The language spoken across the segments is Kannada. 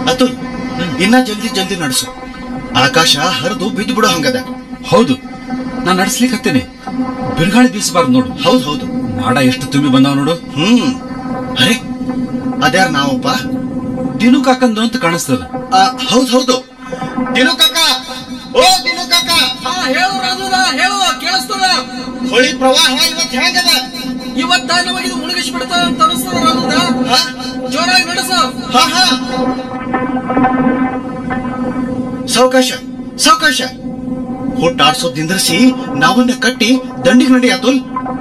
ಅತುಲ್ ಇನ್ನ ಜಲ್ದಿ ಜಲ್ದಿ ನಡೆಸು ಆಕಾಶ ಹರಿದು ಬಿದ್ದು ಬಿಡೋ ಹಂಗದ ಹೌದು ನಾನ್ ನಡ್ಸ್ಲಿಕ್ಕೆ ಹತ್ತೇನೆ ಬಿರುಗಾಳಿ ಬೀಸಬಾರ್ದು ನೋಡು ಹೌದ್ ಹೌದು ಮಾಡ ಎಷ್ಟು ತುಂಬಿ ಬಂದಾವ ನೋಡು ಹ್ಮ್ ಅರೆ ಅದ್ಯಾರ ನಾವಪ್ಪ ದಿನು ಕಾಕಂದು ಅಂತ ಕಾಣಿಸ್ತದ ಆ, ಹೌದ್ ಹೌದು ದಿನು ಕಾಕ ಓ ದಿನು ಕಾಕ ಹಾ ಹೇಳು ರಾಜುದ ಹೇಳು ಕೇಳಿಸ್ತದ ಹೊಳಿ ಪ್ರವಾಹ ಇವತ್ ಹೆಂಗದ ಇವತ್ತ ನಮಗಿದು ಮುಳುಗಿಸಿ ಬಿಡ್ತದ ಅಂತ ಅನಿಸ್ತದ ರಾಜುದ ಹಾ ಜೋರಾಗಿ ನಡೆಸು ಹಾ ಹಾ ಸಾವಕಾಶ ಸಾವಕಾಶ ಹುಟ್ಟಾಡ್ಸೋದ್ ನಿಂದ್ರಿಸಿ ನಾವನ್ನ ಕಟ್ಟಿ ದಂಡಿಗೆ ನಡಿ ಅತುಲ್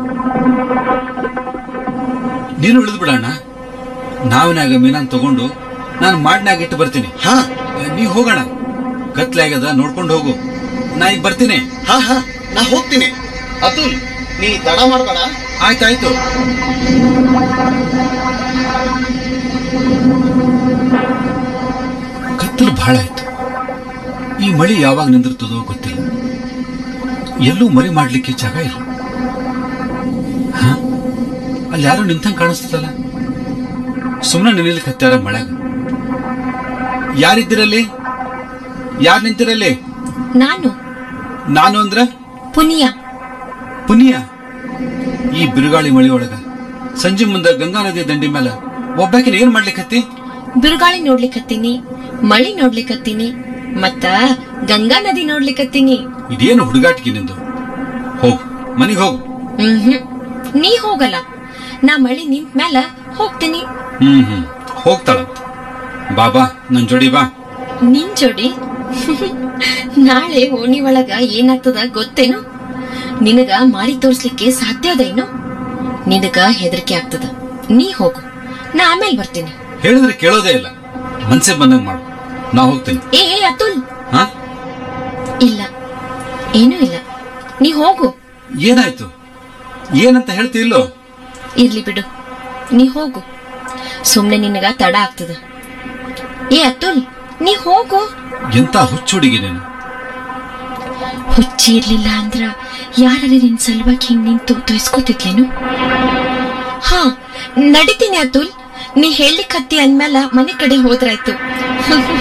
ನೀನು ಉಳಿದು ಬಿಡಣ್ಣ ನಾವಿನಾಗ ಮೀನಾನ್ ತಗೊಂಡು ನಾನು ಮಾಡ್ನಾಗ ಇಟ್ಟು ಬರ್ತೀನಿ ಹಾ ನೀ ಹೋಗೋಣ ಕತ್ಲೆ ಆಗ್ಯದ ನೋಡ್ಕೊಂಡು ಹೋಗು ನಾ ಈಗ ಬರ್ತೀನಿ ಹಾ ಹಾ ನಾ ಹೋಗ್ತೀನಿ ಅತುಲ್ ನೀ ತಡ ಮಾಡ್ಬೇಡ ಆಯ್ತಾಯ್ತು ಕತ್ತಲು ಬಹಳ ಆಯ್ತು ಈ ಮಳಿ ಯಾವಾಗ ನಿಂದಿರ್ತದೋ ಗೊತ್ತಿಲ್ಲ ಎಲ್ಲೂ ಮರಿ ಮಾಡ್ಲಿಕ್ಕೆ ಜಾಗ ಇಲ್ಲ ಹ? ಅಲ್ಲಿ ಯಾರೋ ನಿಂತಂಗ್ ಕಾಣಿಸ್ತದಲ್ಲ ಸುಮ್ಮನೆ ನಿಲ್ಲಿಕ್ಕೆ ಹತ್ತಾರ ಮಳೆಗ ಯಾರಿದ್ದೀರಲ್ಲಿ ಯಾರು ನಿಂತಿರಲ್ಲಿ ನಾನು ನಾನು ಅಂದ್ರ ಪುನಿಯ ಪುನಿಯ ಈ ಬಿರುಗಾಳಿ ಮಳಿ ಒಳಗ ಸಂಜೆ ಮುಂದ ಗಂಗಾ ನದಿ ದಂಡಿ ಮೇಲೆ ಒಬ್ಬಾಕಿನ ಏನ್ ಮಾಡ್ಲಿಕ್ಕತ್ತಿ ಬಿರುಗಾಳಿ ನೋಡ್ಲಿಕತ್ತೀನಿ ಮಳಿ ನೋಡ್ಲಿಕತ್ತೀನಿ ಮತ್ತ ಗಂಗಾ ನದಿ ನೋಡ್ಲಿಕತ್ತೀನಿ ಇದೇನು ಹುಡುಗಾಟಿಗೆ ನಿಂದು ಹೋಗು ಮನಿಗ್ ಹೋಗು ಹ್ಮ್ ನೀ ಹೋಗಲ್ಲ ನಾ ಮಳಿ ನಿಂತ ಮ್ಯಾಲ ಹೋಗ್ತೀನಿ ಹ್ಮ್ ಹ್ಮ್ ಹೋಗ್ತಾಳ ಬಾಬಾ ನನ್ ಜೋಡಿ ಬಾ ನಿನ್ ಜೋಡಿ ನಾಳೆ ಓಣಿ ಒಳಗ ಏನಾಗ್ತದ ಗೊತ್ತೇನು ನಿನಗ ಮಾರಿ ತೋರ್ಸ್ಲಿಕ್ಕೆ ಸಾಧ್ಯ ಅದೇನು ನಿನಗ ಹೆದರಿಕೆ ಆಗ್ತದ ನೀ ಹೋಗು ನಾ ಆಮೇಲೆ ಬರ್ತೀನಿ ಹೇಳಿದ್ರೆ ಕೇಳೋದೇ ಇಲ್ಲ ಮನ್ಸಿಗೆ ಬಂದಂಗ್ ಮಾಡು ನಾ ಹೋಗ್ತೀನಿ ಏ ಏ ಅತುಲ್ ಹಾ ಇಲ್ಲ ಏನೂ ಇಲ್ಲ ನೀ ಹೋಗು ಏನಾಯ್ತು ಏನಂತ ಹೇಳ್ತಿಲ್ಲೋ ಇರ್ಲಿ ಬಿಡು ನೀ ಹೋಗು ಸುಮ್ನೆ ನಿನಗ ತಡ ಆಗ್ತದ ಏ ಅತುಲ್ ನೀ ಹೋಗು ಎಂತ ಹುಚ್ಚುಡಿಗೆ ನೀನು ಹುಚ್ಚಿ ಇರ್ಲಿಲ್ಲ ಅಂದ್ರ ಯಾರೇ ನಿನ್ ಸಲುವಾಗಿ ಹಿಂಗ್ ನಿಂತು ತೊಯ್ಸ್ಕೊತಿದ್ಲೇನು ಹಾ ನಡಿತೀನಿ ಅತುಲ್ ನೀ ಹೇಳಿಕ್ ಹತ್ತಿ ಅಂದ್ಮೇಲ ಮನೆ ಕಡೆ ಹೋದ್ರಾಯ್ತು